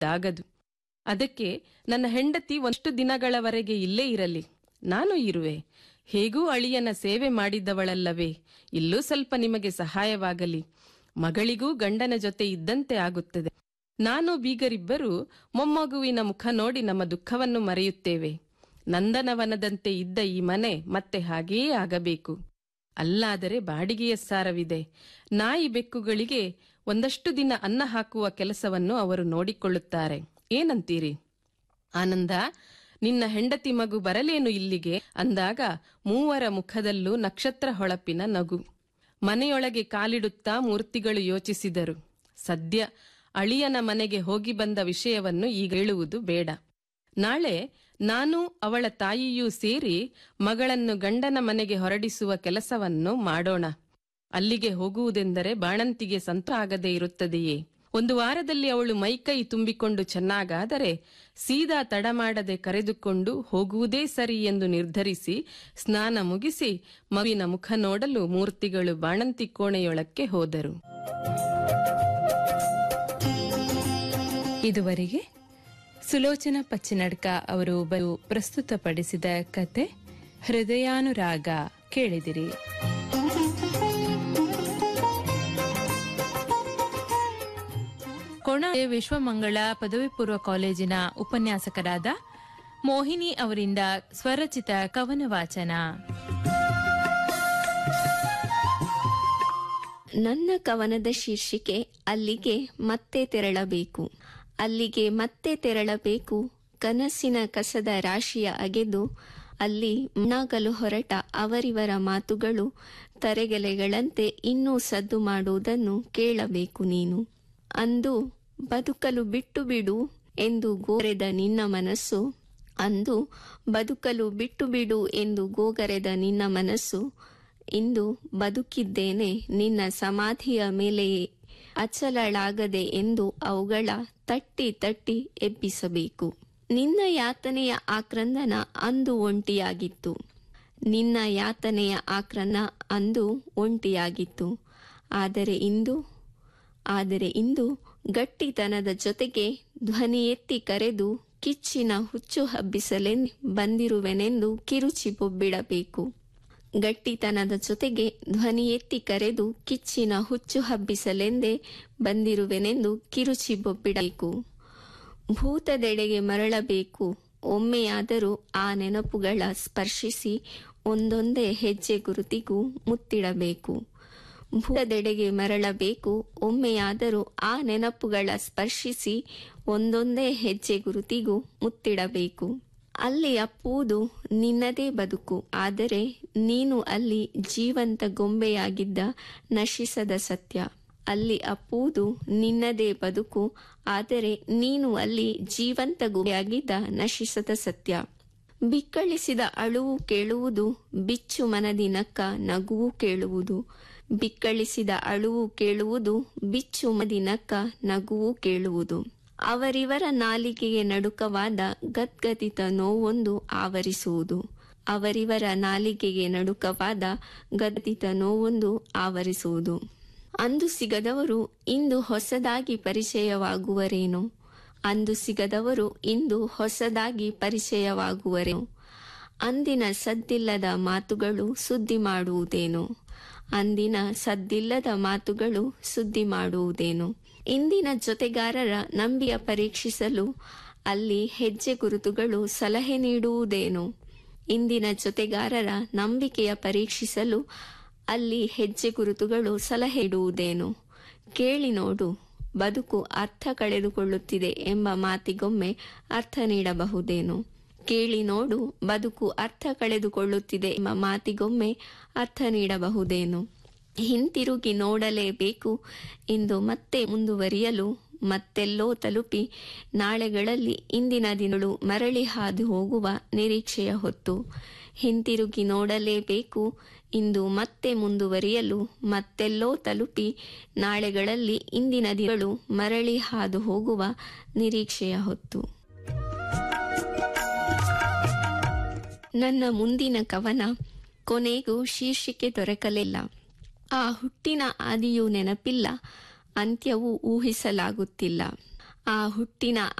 ಆಗದು ಅದಕ್ಕೆ ನನ್ನ ಹೆಂಡತಿ ಒಂಷ್ಟು ದಿನಗಳವರೆಗೆ ಇಲ್ಲೇ ಇರಲಿ ನಾನು ಇರುವೆ ಹೇಗೂ ಅಳಿಯನ ಸೇವೆ ಮಾಡಿದ್ದವಳಲ್ಲವೇ ಇಲ್ಲೂ ಸ್ವಲ್ಪ ನಿಮಗೆ ಸಹಾಯವಾಗಲಿ ಮಗಳಿಗೂ ಗಂಡನ ಜೊತೆ ಇದ್ದಂತೆ ಆಗುತ್ತದೆ ನಾನು ಬೀಗರಿಬ್ಬರು ಮೊಮ್ಮಗುವಿನ ಮುಖ ನೋಡಿ ನಮ್ಮ ದುಃಖವನ್ನು ಮರೆಯುತ್ತೇವೆ ನಂದನವನದಂತೆ ಇದ್ದ ಈ ಮನೆ ಮತ್ತೆ ಹಾಗೆಯೇ ಆಗಬೇಕು ಅಲ್ಲಾದರೆ ಬಾಡಿಗೆಯ ಸಾರವಿದೆ ನಾಯಿ ಬೆಕ್ಕುಗಳಿಗೆ ಒಂದಷ್ಟು ದಿನ ಅನ್ನ ಹಾಕುವ ಕೆಲಸವನ್ನು ಅವರು ನೋಡಿಕೊಳ್ಳುತ್ತಾರೆ ಏನಂತೀರಿ ಆನಂದ ನಿನ್ನ ಹೆಂಡತಿ ಮಗು ಬರಲೇನು ಇಲ್ಲಿಗೆ ಅಂದಾಗ ಮೂವರ ಮುಖದಲ್ಲೂ ನಕ್ಷತ್ರ ಹೊಳಪಿನ ನಗು ಮನೆಯೊಳಗೆ ಕಾಲಿಡುತ್ತಾ ಮೂರ್ತಿಗಳು ಯೋಚಿಸಿದರು ಸದ್ಯ ಅಳಿಯನ ಮನೆಗೆ ಹೋಗಿ ಬಂದ ವಿಷಯವನ್ನು ಈಗ ಹೇಳುವುದು ಬೇಡ ನಾಳೆ ನಾನು ಅವಳ ತಾಯಿಯೂ ಸೇರಿ ಮಗಳನ್ನು ಗಂಡನ ಮನೆಗೆ ಹೊರಡಿಸುವ ಕೆಲಸವನ್ನು ಮಾಡೋಣ ಅಲ್ಲಿಗೆ ಹೋಗುವುದೆಂದರೆ ಬಾಣಂತಿಗೆ ಸಂತ ಆಗದೆ ಇರುತ್ತದೆಯೇ ಒಂದು ವಾರದಲ್ಲಿ ಅವಳು ಮೈಕೈ ತುಂಬಿಕೊಂಡು ಚೆನ್ನಾಗಾದರೆ ಸೀದಾ ತಡ ಮಾಡದೆ ಕರೆದುಕೊಂಡು ಹೋಗುವುದೇ ಸರಿ ಎಂದು ನಿರ್ಧರಿಸಿ ಸ್ನಾನ ಮುಗಿಸಿ ಮಗುವಿನ ಮುಖ ನೋಡಲು ಮೂರ್ತಿಗಳು ಬಾಣಂತಿ ಕೋಣೆಯೊಳಕ್ಕೆ ಹೋದರು ಇದುವರೆಗೆ ಸುಲೋಚನಾ ಪಚ್ಚಿನಡ್ಕ ಅವರು ಬರು ಪ್ರಸ್ತುತಪಡಿಸಿದ ಕತೆ ಹೃದಯಾನುರಾಗ ಕೇಳಿದಿರಿ ಕೊಣ ವಿಶ್ವಮಂಗಳ ಪದವಿ ಪೂರ್ವ ಕಾಲೇಜಿನ ಉಪನ್ಯಾಸಕರಾದ ಮೋಹಿನಿ ಅವರಿಂದ ಸ್ವರಚಿತ ಕವನ ವಾಚನ ನನ್ನ ಕವನದ ಶೀರ್ಷಿಕೆ ಅಲ್ಲಿಗೆ ಮತ್ತೆ ತೆರಳಬೇಕು ಅಲ್ಲಿಗೆ ಮತ್ತೆ ತೆರಳಬೇಕು ಕನಸಿನ ಕಸದ ರಾಶಿಯ ಅಗೆದು ಅಲ್ಲಿ ಮಣ್ಣಾಗಲು ಹೊರಟ ಅವರಿವರ ಮಾತುಗಳು ತರೆಗೆಲೆಗಳಂತೆ ಇನ್ನೂ ಸದ್ದು ಮಾಡುವುದನ್ನು ಕೇಳಬೇಕು ನೀನು ಅಂದು ಬದುಕಲು ಬಿಟ್ಟು ಬಿಡು ಎಂದು ಗೋರೆದ ನಿನ್ನ ಮನಸ್ಸು ಅಂದು ಬದುಕಲು ಬಿಟ್ಟು ಬಿಡು ಎಂದು ಗೋಗರೆದ ನಿನ್ನ ಮನಸ್ಸು ಇಂದು ಬದುಕಿದ್ದೇನೆ ನಿನ್ನ ಸಮಾಧಿಯ ಮೇಲೆಯೇ ಅಚಲಳಾಗದೆ ಎಂದು ಅವುಗಳ ತಟ್ಟಿ ತಟ್ಟಿ ಎಬ್ಬಿಸಬೇಕು ನಿನ್ನ ಯಾತನೆಯ ಆಕ್ರಂದನ ಅಂದು ಒಂಟಿಯಾಗಿತ್ತು ನಿನ್ನ ಯಾತನೆಯ ಆಕ್ರನ ಅಂದು ಒಂಟಿಯಾಗಿತ್ತು ಆದರೆ ಇಂದು ಆದರೆ ಇಂದು ಗಟ್ಟಿತನದ ಜೊತೆಗೆ ಧ್ವನಿ ಎತ್ತಿ ಕರೆದು ಕಿಚ್ಚಿನ ಹುಚ್ಚು ಹಬ್ಬಿಸಲೆಂದು ಬಂದಿರುವೆನೆಂದು ಕಿರುಚಿ ಬೊಬ್ಬಿಡಬೇಕು ಗಟ್ಟಿತನದ ಜೊತೆಗೆ ಧ್ವನಿ ಎತ್ತಿ ಕರೆದು ಕಿಚ್ಚಿನ ಹುಚ್ಚು ಹಬ್ಬಿಸಲೆಂದೇ ಬಂದಿರುವೆನೆಂದು ಕಿರುಚಿ ಬೊಬ್ಬಿಡಬೇಕು ಭೂತದೆಡೆಗೆ ಮರಳಬೇಕು ಒಮ್ಮೆಯಾದರೂ ಆ ನೆನಪುಗಳ ಸ್ಪರ್ಶಿಸಿ ಒಂದೊಂದೇ ಹೆಜ್ಜೆ ಗುರುತಿಗೂ ಮುತ್ತಿಡಬೇಕು ಭೂತದೆಡೆಗೆ ಮರಳಬೇಕು ಒಮ್ಮೆಯಾದರೂ ಆ ನೆನಪುಗಳ ಸ್ಪರ್ಶಿಸಿ ಒಂದೊಂದೇ ಹೆಜ್ಜೆ ಗುರುತಿಗೂ ಮುತ್ತಿಡಬೇಕು ಅಲ್ಲಿ ಅಪ್ಪುವುದು ನಿನ್ನದೇ ಬದುಕು ಆದರೆ ನೀನು ಅಲ್ಲಿ ಜೀವಂತ ಗೊಂಬೆಯಾಗಿದ್ದ ನಶಿಸದ ಸತ್ಯ ಅಲ್ಲಿ ಅಪ್ಪುವುದು ನಿನ್ನದೇ ಬದುಕು ಆದರೆ ನೀನು ಅಲ್ಲಿ ಜೀವಂತ ಗೊಂಬೆಯಾಗಿದ್ದ ನಶಿಸದ ಸತ್ಯ ಬಿಕ್ಕಳಿಸಿದ ಅಳುವು ಕೇಳುವುದು ಬಿಚ್ಚು ಮನದಿ ನಕ್ಕ ನಗುವು ಕೇಳುವುದು ಬಿಕ್ಕಳಿಸಿದ ಅಳುವು ಕೇಳುವುದು ಬಿಚ್ಚು ಮದಿ ನಕ್ಕ ನಗುವು ಕೇಳುವುದು ಅವರಿವರ ನಾಲಿಗೆಗೆ ನಡುಕವಾದ ಗದ್ಗದಿತ ನೋವೊಂದು ಆವರಿಸುವುದು ಅವರಿವರ ನಾಲಿಗೆಗೆ ನಡುಕವಾದ ಗದ್ದಿತ ನೋವೊಂದು ಆವರಿಸುವುದು ಅಂದು ಸಿಗದವರು ಇಂದು ಹೊಸದಾಗಿ ಪರಿಚಯವಾಗುವರೇನೋ ಅಂದು ಸಿಗದವರು ಇಂದು ಹೊಸದಾಗಿ ಪರಿಚಯವಾಗುವರೇನೋ ಅಂದಿನ ಸದ್ದಿಲ್ಲದ ಮಾತುಗಳು ಸುದ್ದಿ ಮಾಡುವುದೇನೋ ಅಂದಿನ ಸದ್ದಿಲ್ಲದ ಮಾತುಗಳು ಸುದ್ದಿ ಮಾಡುವುದೇನು ಇಂದಿನ ಜೊತೆಗಾರರ ನಂಬಿಯ ಪರೀಕ್ಷಿಸಲು ಅಲ್ಲಿ ಹೆಜ್ಜೆ ಗುರುತುಗಳು ಸಲಹೆ ನೀಡುವುದೇನು ಇಂದಿನ ಜೊತೆಗಾರರ ನಂಬಿಕೆಯ ಪರೀಕ್ಷಿಸಲು ಅಲ್ಲಿ ಹೆಜ್ಜೆ ಗುರುತುಗಳು ಸಲಹೆ ಇಡುವುದೇನು ಕೇಳಿ ನೋಡು ಬದುಕು ಅರ್ಥ ಕಳೆದುಕೊಳ್ಳುತ್ತಿದೆ ಎಂಬ ಮಾತಿಗೊಮ್ಮೆ ಅರ್ಥ ನೀಡಬಹುದೇನು ಕೇಳಿ ನೋಡು ಬದುಕು ಅರ್ಥ ಕಳೆದುಕೊಳ್ಳುತ್ತಿದೆ ಎಂಬ ಮಾತಿಗೊಮ್ಮೆ ಅರ್ಥ ನೀಡಬಹುದೇನು ಹಿಂತಿರುಗಿ ನೋಡಲೇಬೇಕು ಇಂದು ಮತ್ತೆ ಮುಂದುವರಿಯಲು ಮತ್ತೆಲ್ಲೋ ತಲುಪಿ ನಾಳೆಗಳಲ್ಲಿ ಇಂದಿನ ದಿನಗಳು ಮರಳಿ ಹಾದು ಹೋಗುವ ನಿರೀಕ್ಷೆಯ ಹೊತ್ತು ಹಿಂತಿರುಗಿ ನೋಡಲೇಬೇಕು ಇಂದು ಮತ್ತೆ ಮುಂದುವರಿಯಲು ಮತ್ತೆಲ್ಲೋ ತಲುಪಿ ನಾಳೆಗಳಲ್ಲಿ ಇಂದಿನ ದಿನಗಳು ಮರಳಿ ಹಾದು ಹೋಗುವ ನಿರೀಕ್ಷೆಯ ಹೊತ್ತು ನನ್ನ ಮುಂದಿನ ಕವನ ಕೊನೆಗೂ ಶೀರ್ಷಿಕೆ ದೊರಕಲಿಲ್ಲ ಆ ಹುಟ್ಟಿನ ಆದಿಯೂ ನೆನಪಿಲ್ಲ ಅಂತ್ಯವೂ ಊಹಿಸಲಾಗುತ್ತಿಲ್ಲ ಆ ಹುಟ್ಟಿನ